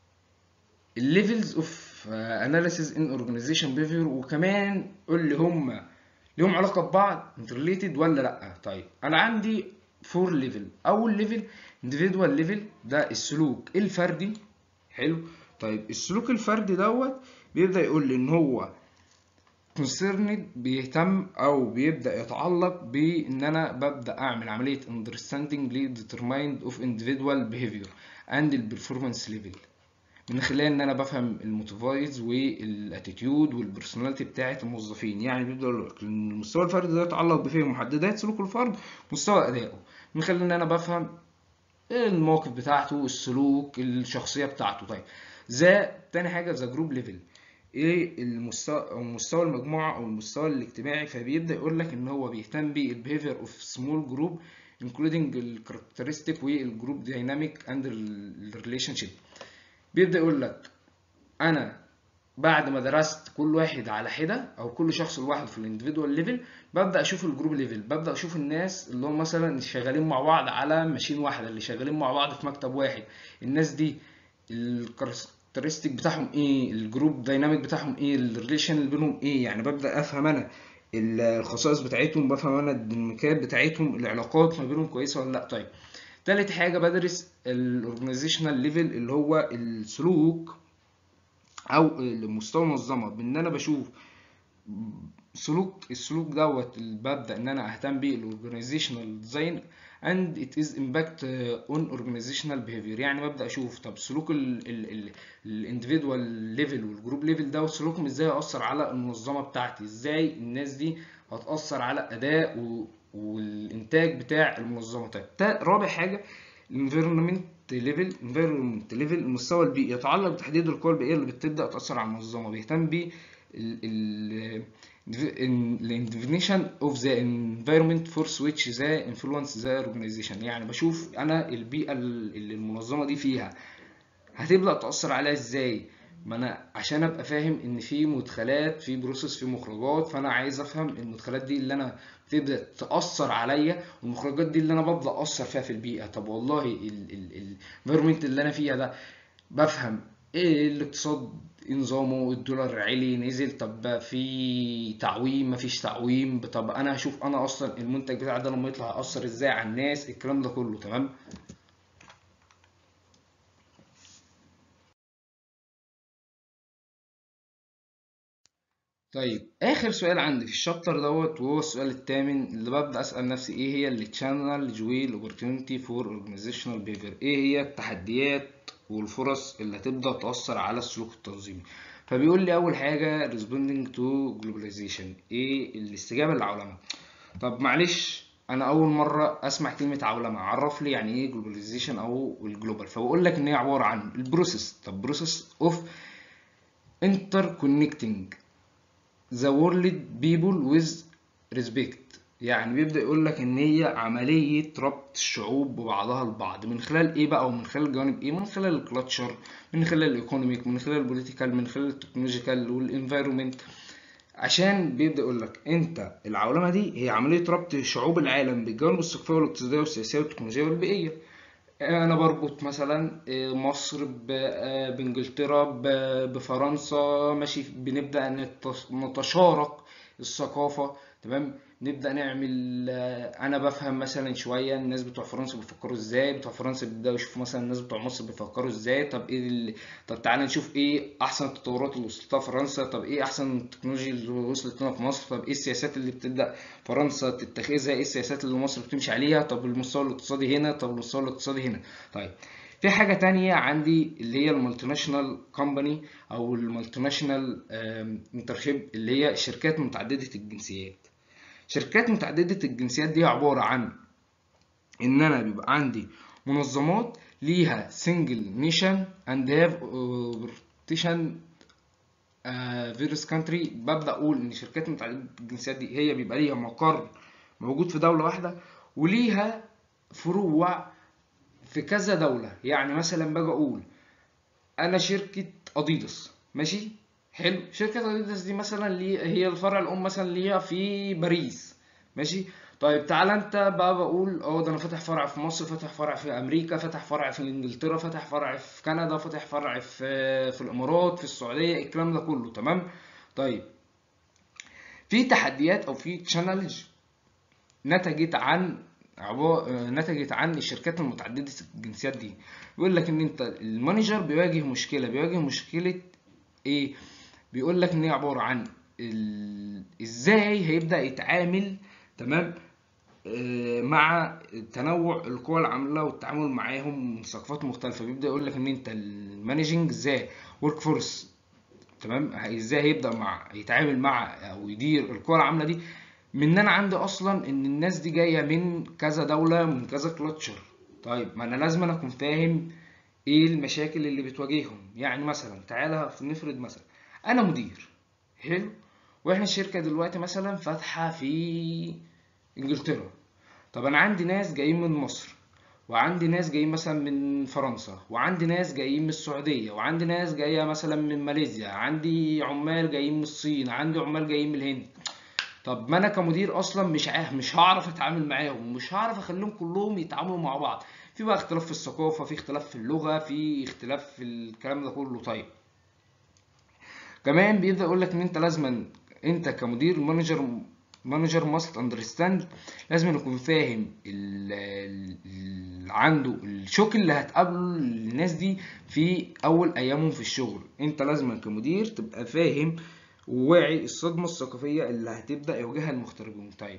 الليفلز اوف اناليسيز ان اورجانيزيشن بيهيفير وكمان قول لي هم ليهم علاقه ببعض ريليتد ولا لا طيب انا عندي فور ليفل اول ليفل individual ليفل ده السلوك الفردي حلو طيب السلوك الفردي دوت بيبدا يقول لي ان هو concerned بيهتم او بيبدا يتعلق بان انا ببدا اعمل عمليه understanding ل determined of individual behavior and the performance level من خلال ان انا بفهم الموتيفايز والاتيتيود والبرسوناليتي بتاعه الموظفين يعني بيبدا المستوى الفردي ده يتعلق بفهم محددات سلوك الفرد مستوى ادائه من خلال ان انا بفهم المواقف بتاعته السلوك الشخصيه بتاعته طيب ذا تاني حاجه ذا جروب ليفل ايه المستوى او مستوى المجموعه او المستوى الاجتماعي فبيبدا يقول لك ان هو بيهتم بالبيهيفير اوف سمول جروب including الكاركترستيك والجروب دايناميك اند الريليشن شيب بيبدا يقول لك انا بعد ما درست كل واحد على حده او كل شخص لوحده في الانديفيدوال ليفل ببدا اشوف الجروب ليفل ببدا اشوف الناس اللي هم مثلا شغالين مع بعض على ماشين واحده اللي شغالين مع بعض في مكتب واحد الناس دي الكاركترستيك بتاعهم ايه الجروب دايناميك بتاعهم ايه الريليشن اللي بينهم ايه يعني ببدا افهم انا الخصائص بتاعتهم بفهم انا الديناميكات بتاعتهم العلاقات ما بينهم كويسه ولا لا طيب تالت حاجه بدرس الاورجنايزيشنال ليفل اللي هو السلوك او المستوى المنظمه بان انا بشوف سلوك السلوك دوت اللي ببدا ان انا اهتم بيه الاورجنايزيشنال ديزاين and it is impact on organizational behavior يعني ببدا اشوف طب سلوك الانديفيدوال ليفل والجروب ليفل ده وسلوكهم ازاي هيأثر على المنظمه بتاعتي ازاي الناس دي هتأثر على اداء والانتاج بتاع المنظمه طيب رابع حاجه الانفيرمنت ليفل انفيرمنت ليفل المستوى البيئي يتعلق بتحديد القوى البيئيه اللي بتبدا تاثر على المنظمه بيهتم ب الديفينيشن اوف ذا environment force which the influence the organization يعني بشوف انا البيئه اللي المنظمه دي فيها هتبدا تاثر عليها ازاي ما انا عشان ابقى فاهم ان في مدخلات في بروسيس في مخرجات فانا عايز افهم المدخلات دي اللي انا تبدا تاثر عليا والمخرجات دي اللي انا ببدا اثر فيها في البيئه طب والله الانفيرمنت اللي انا فيها ده بفهم ايه الاقتصاد نظامه الدولار عالي نزل طب في تعويم مفيش تعويم طب انا هشوف انا اصلا المنتج بتاعي ده لما يطلع هيأثر ازاي على الناس الكلام ده كله تمام طيب اخر سؤال عندي في الشابتر دوت وهو السؤال الثامن اللي ببدا اسال نفسي ايه هي اللي تشانل جويل اوبورتيونيتي فور اورجانيزيشنال بيهيفير ايه هي التحديات والفرص اللي هتبدا تاثر على السلوك التنظيمي فبيقول لي اول حاجه responding to globalization ايه الاستجابه للعولمه طب معلش انا اول مره اسمع كلمه عولمه عرف لي يعني ايه globalization او الجلوبال فبقول لك ان هي عباره عن البروسيس طب بروسيس اوف interconnecting the world people with respect يعني بيبدأ يقول لك إن هي عملية ربط الشعوب ببعضها البعض من خلال إيه بقى ومن خلال جوانب إيه؟ من خلال الكلاتشر من خلال الإيكونوميك من خلال البوليتيكال من خلال التكنولوجيكال والإنفايرومنت عشان بيبدا يقول لك انت العولمه دي هي عمليه ربط شعوب العالم بالجوانب الثقافيه والاقتصاديه والسياسيه والتكنولوجيه والبيئيه انا بربط مثلا آه، مصر ب- آه، بانجلترا ب- بفرنسا ماشي بنبدا نت- نتشارك الثقافه تمام نبدا نعمل آه، انا بفهم مثلا شويه الناس بتوع فرنسا بيفكروا ازاي بتوع فرنسا بيبداوا يشوفوا مثلا الناس بتوع مصر بيفكروا ازاي طب ايه ال... طب تعالى نشوف ايه احسن التطورات اللي وصلت لها فرنسا طب ايه احسن التكنولوجيا اللي وصلت لنا في مصر طب ايه السياسات اللي بتبدا فرنسا تتخذها ايه السياسات اللي مصر بتمشي عليها طب المستوى الاقتصادي هنا طب المستوى الاقتصادي هنا طيب في حاجة تانية عندي اللي هي المالتي ناشونال كومباني أو المالتي ناشونال انترشيب اللي هي شركات متعددة الجنسيات شركات متعددة الجنسيات دي عبارة عن إن أنا بيبقى عندي منظمات ليها سنجل نيشن اند هاف بروتيشن فيروس كانتري ببدأ أقول إن شركات متعددة الجنسيات دي هي بيبقى ليها مقر موجود في دولة واحدة وليها فروع في كذا دولة يعني مثلا باجي أقول أنا شركة أديداس ماشي حلو شركة أديداس دي مثلا لي هي الفرع الأم مثلا ليها في باريس ماشي طيب تعالى انت بقى بقول اه ده انا فاتح فرع في مصر فاتح فرع في امريكا فاتح فرع في انجلترا فاتح فرع في كندا فاتح فرع في في الامارات في السعوديه الكلام ده كله تمام طيب في تحديات او في تشالنج نتجت عن عبا... نتجت عن الشركات المتعدده الجنسيات دي بيقول لك ان انت المانجر بيواجه مشكله بيواجه مشكله ايه بيقول لك ان هي عباره عن ال... ازاي هيبدا يتعامل تمام آه، مع تنوع القوى العامله والتعامل معاهم من ثقافات مختلفه بيبدا يقول لك ان انت المانجنج ازاي ورك فورس تمام ازاي هيبدا مع يتعامل مع او يدير القوى العامله دي من ان انا عندي اصلا ان الناس دي جايه من كذا دوله من كذا كلتشر طيب ما انا لازم أنا اكون فاهم ايه المشاكل اللي بتواجههم يعني مثلا تعالى نفرض مثلا انا مدير حلو واحنا الشركه دلوقتي مثلا فاتحه في انجلترا طب انا عندي ناس جايين من مصر وعندي ناس جايين مثلا من فرنسا وعندي ناس جايين من السعودية وعندي ناس جاية مثلا من ماليزيا عندي عمال جايين من الصين عندي عمال جايين من الهند طب ما انا كمدير اصلا مش عاه مش هعرف اتعامل معاهم ومش هعرف اخليهم كلهم يتعاملوا مع بعض في بقى اختلاف في الثقافة في اختلاف في اللغة في اختلاف في الكلام ده كله طيب كمان بيبدأ يقول لك ان انت لازما انت كمدير مانجر مانجر ماست اندرستاند لازم يكون فاهم ال- ال- ال- عنده الشوك اللي هتقابله الناس دي في اول ايامهم في الشغل انت لازم كمدير تبقى فاهم وواعي الصدمة الثقافية اللي هتبدأ يواجهها المغتربين طيب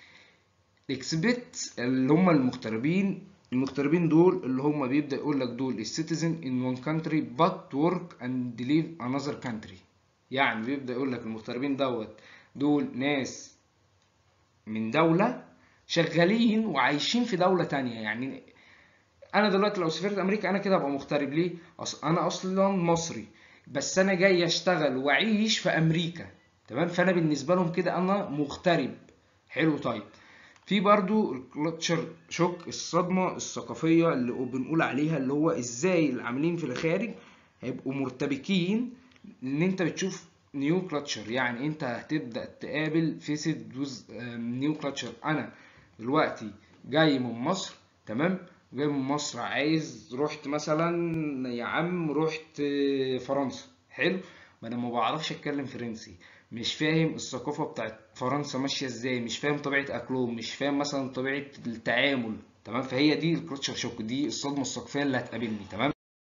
اكسبت اللي هم المغتربين المغتربين دول اللي هم بيبدأ يقول لك دول السيتيزن in one country but work and live another country يعني بيبدأ يقول لك المغتربين دوت دول ناس من دولة شغالين وعايشين في دولة تانية يعني انا دلوقتي لو سافرت امريكا انا كده ابقى مغترب ليه أص... انا اصلا مصري بس انا جاي اشتغل واعيش في امريكا تمام فانا بالنسبه لهم كده انا مغترب حلو طيب في برضو الكلتشر شوك الصدمه الثقافيه اللي بنقول عليها اللي هو ازاي العاملين في الخارج هيبقوا مرتبكين ان انت بتشوف نيو كلتشر يعني انت هتبدا تقابل فيسد دوز نيو كلتشر انا دلوقتي جاي من مصر تمام جاي من مصر عايز رحت مثلا يا عم رحت فرنسا حلو ما انا ما بعرفش اتكلم فرنسي مش فاهم الثقافة بتاعت فرنسا ماشية ازاي مش فاهم طبيعة اكلهم مش فاهم مثلا طبيعة التعامل تمام فهي دي الكلتشر شوك دي الصدمة الثقافية اللي هتقابلني تمام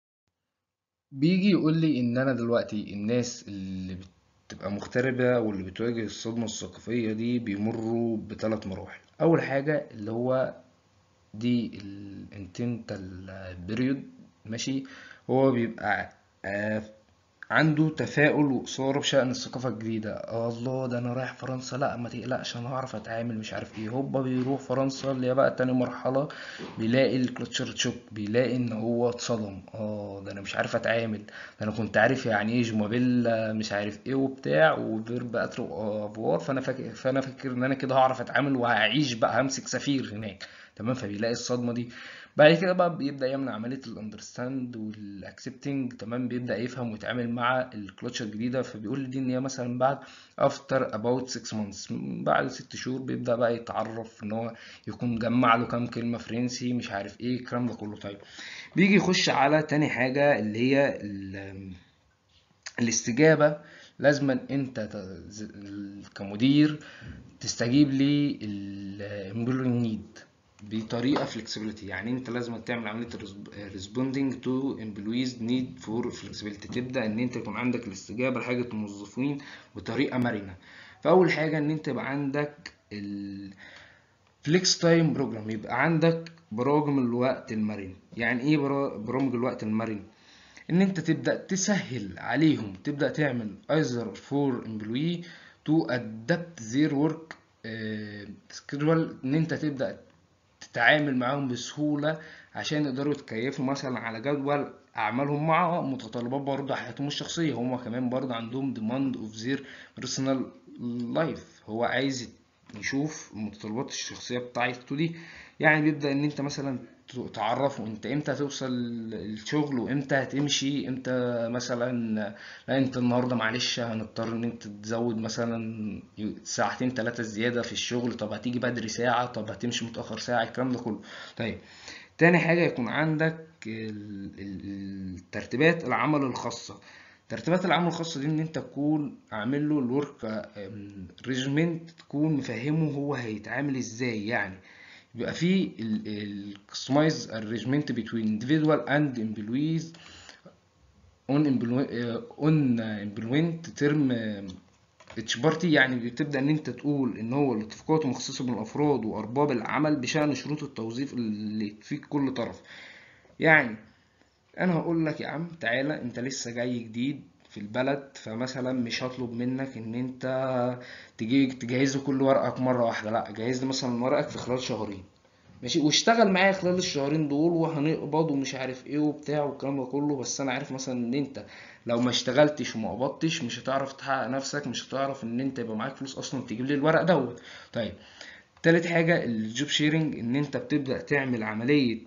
بيجي يقول لي ان انا دلوقتي الناس اللي بتبقى مغتربة واللي بتواجه الصدمة الثقافية دي بيمروا بثلاث مراحل اول حاجة اللي هو دي الانتنتال بيريود ماشي هو بيبقى آه، عنده تفاؤل وإثارة بشأن الثقافة الجديدة آه الله ده أنا رايح فرنسا لأ ما تقلقش أنا هعرف أتعامل مش عارف إيه هوبا بيروح فرنسا اللي هي بقى تاني مرحلة بيلاقي الكلتشر شوك بيلاقي إن هو اتصدم آه ده أنا مش عارف أتعامل ده أنا كنت عارف يعني إيه جمابيلا مش عارف إيه وبتاع وفيرب أترو أفوار فأنا فاكر فأنا فاكر إن أنا كده هعرف أتعامل وهعيش بقى همسك سفير هناك تمام فبيلاقي الصدمة دي بعد كده بقى بيبدا يعمل عمليه الاندرستاند والاكسبتنج تمام بيبدا يفهم ويتعامل مع الكلتشر الجديده فبيقول لي دي ان هي مثلا بعد افتر اباوت 6 مانثس بعد ست شهور بيبدا بقى يتعرف ان هو يكون جمع له كام كلمه فرنسي مش عارف ايه الكلام ده كله طيب بيجي يخش على تاني حاجه اللي هي الاستجابه لازما انت كمدير تستجيب للامبلوي نيد بطريقه فلكسبيليتي يعني انت لازم تعمل عمليه ريسبوندنج تو امبلويز نيد فور فلكسبيليتي تبدا ان انت يكون عندك الاستجابه لحاجه الموظفين بطريقه مرنه فاول حاجه ان انت يبقى عندك الفليكس تايم بروجرام يبقى عندك برامج الوقت المرن يعني ايه برامج الوقت المرن ان انت تبدا تسهل عليهم تبدا تعمل either for employee to adapt their work schedule ان انت تبدا تتعامل معاهم بسهولة عشان يقدروا يتكيفوا مثلا على جدول أعمالهم مع متطلبات برضه حياتهم الشخصية هما كمان برضه عندهم demand of their personal life هو عايز يشوف المتطلبات الشخصية بتاعته دي يعني بيبدأ إن أنت مثلا تعرفه انت امتى هتوصل الشغل وامتى هتمشي امتى مثلا لا انت النهارده معلش هنضطر ان انت تزود مثلا ساعتين ثلاثه زياده في الشغل طب هتيجي بدري ساعه طب هتمشي متاخر ساعه الكلام ده كله طيب تاني حاجه يكون عندك الترتيبات العمل الخاصه ترتيبات العمل الخاصه دي ان انت تكون عامل له الورك ريجمنت تكون مفهمه هو هيتعامل ازاي يعني يبقى في الكستمايز ارينجمنت بين individual and employees on on employment term اتش بارتي يعني بتبدا ان انت تقول ان هو الاتفاقات مخصصه بالافراد وارباب العمل بشان شروط التوظيف اللي في كل طرف يعني انا هقول لك يا عم تعالى انت لسه جاي جديد في البلد فمثلا مش هطلب منك ان انت تجي تجهز له كل ورقك مره واحده لا جهز لي مثلا ورقك في خلال شهرين ماشي واشتغل معايا خلال الشهرين دول وهنقبض ومش عارف ايه وبتاع والكلام ده كله بس انا عارف مثلا ان انت لو ما اشتغلتش وما قبضتش مش هتعرف تحقق نفسك مش هتعرف ان انت يبقى معاك فلوس اصلا تجيب لي الورق دوت طيب تالت حاجه الجوب شيرنج ان انت بتبدا تعمل عمليه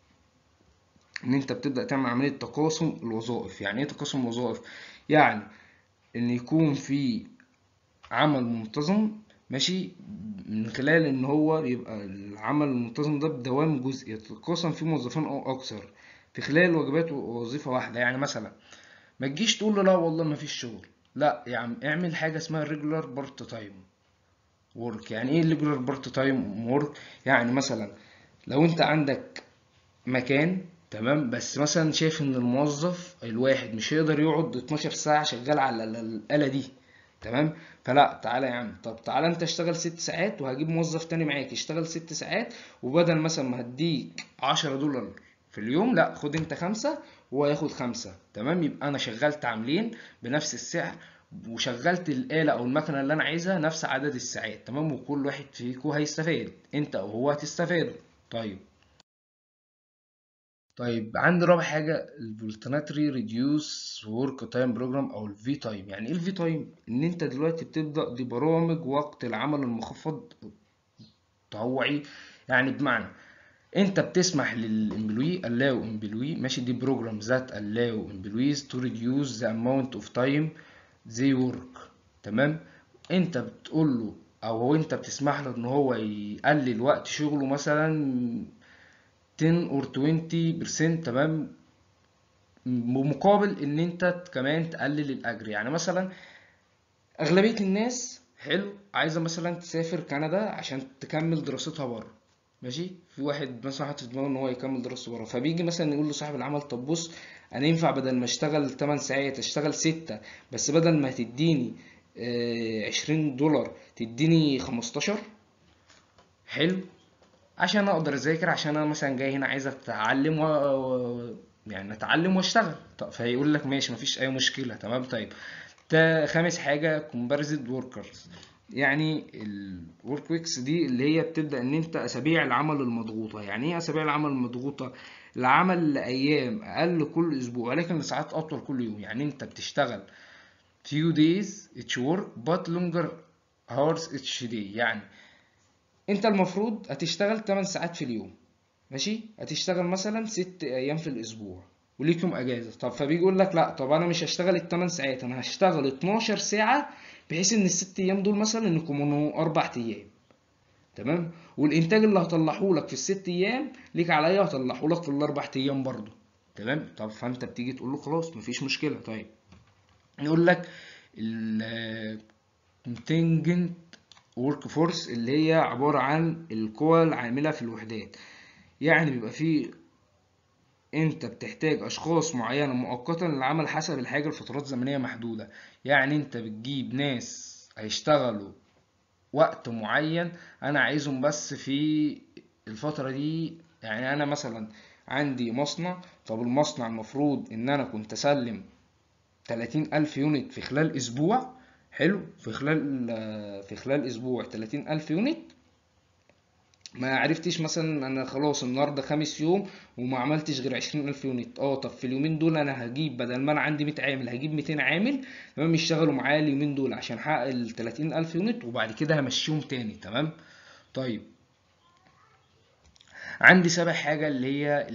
ان انت بتبدا تعمل عمليه تقاسم الوظائف يعني ايه تقاسم الوظائف يعني ان يكون في عمل منتظم ماشي من خلال ان هو يبقى العمل المنتظم ده بدوام جزئي يتقاسم فيه موظفين او اكثر في خلال واجبات وظيفه واحده يعني مثلا ما تجيش تقول له لا والله ما فيش شغل لا يعني اعمل حاجه اسمها ريجولار بارت تايم ورك يعني ايه ريجولار بارت تايم ورك يعني مثلا لو انت عندك مكان تمام بس مثلا شايف ان الموظف الواحد مش هيقدر يقعد 12 ساعة شغال على الآلة دي تمام فلا تعالى يا عم طب تعالى انت اشتغل ست ساعات وهجيب موظف تاني معاك يشتغل ست ساعات وبدل مثلا ما هديك 10 دولار في اليوم لا خد انت خمسة وهو ياخد خمسة تمام يبقى انا شغلت عاملين بنفس السعر وشغلت الآلة أو المكنة اللي أنا عايزها نفس عدد الساعات تمام وكل واحد فيكم هيستفاد أنت أو هو هتستفادوا طيب طيب عندي رابع حاجة الفولتناتري ريديوس ورك تايم بروجرام أو الفي تايم يعني إيه الفي تايم؟ إن أنت دلوقتي بتبدأ ببرامج وقت العمل المخفض تطوعي يعني بمعنى انت بتسمح للامبلوي allow employee ماشي دي program that allow employees to reduce the amount of time they work تمام انت بتقول له او هو انت بتسمح له ان هو يقلل وقت شغله مثلا 10 or 20% تمام بمقابل ان انت كمان تقلل الاجر يعني مثلا اغلبيه الناس حلو عايزه مثلا تسافر كندا عشان تكمل دراستها بره ماشي في واحد مثلا حاطط في دماغه ان هو يكمل دراسته بره فبيجي مثلا يقول لصاحب العمل طب بص انا ينفع بدل ما اشتغل 8 ساعات اشتغل 6 بس بدل ما تديني 20 دولار تديني 15 حلو عشان اقدر اذاكر عشان انا مثلا جاي هنا عايز اتعلم و... يعني اتعلم واشتغل طب فيقول لك ماشي مفيش اي مشكله تمام طيب تا خامس حاجه كومباريزد وركرز يعني الورك ويكس دي اللي هي بتبدا ان انت اسابيع العمل المضغوطه يعني ايه اسابيع العمل المضغوطه العمل لايام اقل كل اسبوع ولكن لساعات اطول كل يوم يعني انت بتشتغل few days each work but longer hours each day يعني انت المفروض هتشتغل 8 ساعات في اليوم ماشي هتشتغل مثلا ست ايام في الاسبوع وليك يوم اجازه طب فبيجي يقول لك لا طب انا مش هشتغل الثمان ساعات انا هشتغل 12 ساعه بحيث ان الست ايام دول مثلا يكونوا اربع ايام تمام والانتاج اللي هطلعه لك في الست ايام ليك عليا هطلعه لك في الاربع ايام برضو تمام طب فانت بتيجي تقول له خلاص مفيش مشكله طيب يقول لك ال contingent work force اللي هي عبارة عن القوى العاملة في الوحدات يعني بيبقى فيه انت بتحتاج اشخاص معينة مؤقتا للعمل حسب الحاجة لفترات زمنية محدودة يعني انت بتجيب ناس هيشتغلوا وقت معين انا عايزهم بس في الفترة دي يعني انا مثلا عندي مصنع طب المصنع المفروض ان انا كنت اسلم تلاتين ألف يونت في خلال أسبوع حلو في خلال في خلال أسبوع تلاتين ألف يونت ما عرفتش مثلا أنا خلاص النهاردة خامس يوم وما عملتش غير عشرين ألف يونت اه طب في اليومين دول أنا هجيب بدل ما أنا عندي مية عامل هجيب ميتين عامل تمام يشتغلوا معايا اليومين دول عشان أحقق التلاتين ألف يونت وبعد كده همشيهم تاني تمام طيب عندي سابع حاجة اللي هي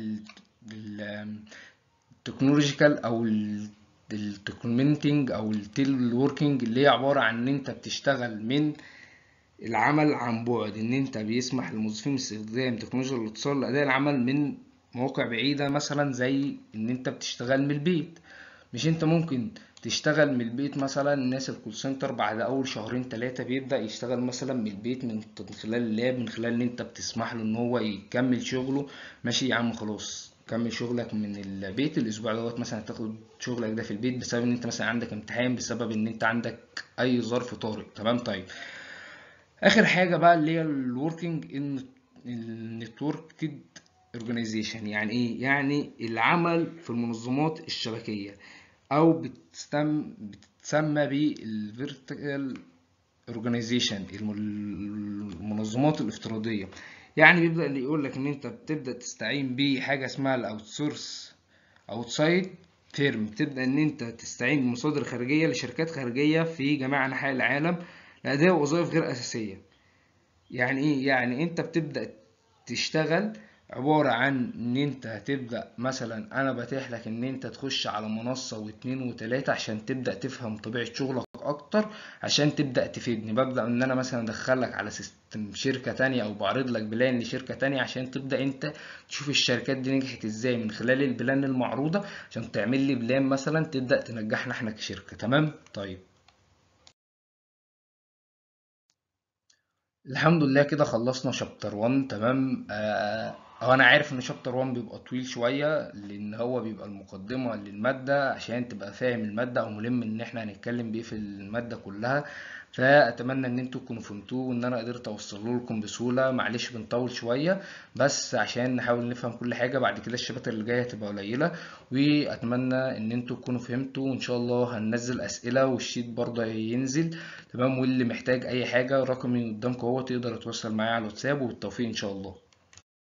التكنولوجيكال أو ال الدوكيومنتنج او التيل ووركينج اللي هي عباره عن ان انت بتشتغل من العمل عن بعد ان انت بيسمح للموظفين باستخدام تكنولوجيا الاتصال لاداء العمل من مواقع بعيده مثلا زي ان انت بتشتغل من البيت مش انت ممكن تشتغل من البيت مثلا الناس الكول سنتر بعد اول شهرين ثلاثه بيبدا يشتغل مثلا من البيت من خلال اللاب من خلال ان انت بتسمح له ان هو يكمل شغله ماشي يا عم خلاص كمل شغلك من البيت الاسبوع دوت مثلا هتاخد شغلك ده في البيت بسبب ان انت مثلا عندك امتحان بسبب ان انت عندك اي ظرف طارئ تمام طيب اخر حاجه بقى اللي هي الوركينج النتوركد اورجانيزيشن يعني ايه يعني العمل في المنظمات الشبكيه او بتستم بتتسمى بالفيرتيكال اورجانيزيشن المنظمات الافتراضيه يعني بيبدأ اللي يقول لك ان انت بتبدأ تستعين بحاجة اسمها الاوت سورس اوتسايد فيرم بتبدأ ان انت تستعين بمصادر خارجية لشركات خارجية في جميع انحاء العالم لأداء وظائف غير أساسية يعني ايه يعني انت بتبدأ تشتغل عبارة عن ان انت هتبدأ مثلا انا بتيح لك ان انت تخش على منصة واتنين وتلاتة عشان تبدأ تفهم طبيعة شغلك اكتر عشان تبدأ تفيدني ببدأ ان انا مثلا ادخلك على سيستم شركة تانية او بعرض لك بلان لشركة تانية عشان تبدأ انت تشوف الشركات دي نجحت ازاي من خلال البلان المعروضة عشان تعمل لي بلان مثلا تبدأ تنجحنا احنا كشركة تمام طيب الحمد لله كده خلصنا شابتر 1 تمام آه هو انا عارف ان شابتر 1 بيبقى طويل شويه لان هو بيبقى المقدمه للماده عشان تبقى فاهم الماده او ملم ان احنا هنتكلم بايه في الماده كلها فاتمنى ان انتوا تكونوا فهمتوه وان انا قدرت اوصله لكم بسهوله معلش بنطول شويه بس عشان نحاول نفهم كل حاجه بعد كده الشباتر اللي جايه هتبقى قليله واتمنى ان انتوا تكونوا فهمتوا وان شاء الله هننزل اسئله والشيت برضه هينزل تمام واللي محتاج اي حاجه رقمي قدامكم اهو تقدر تتواصل معايا على الواتساب وبالتوفيق ان شاء الله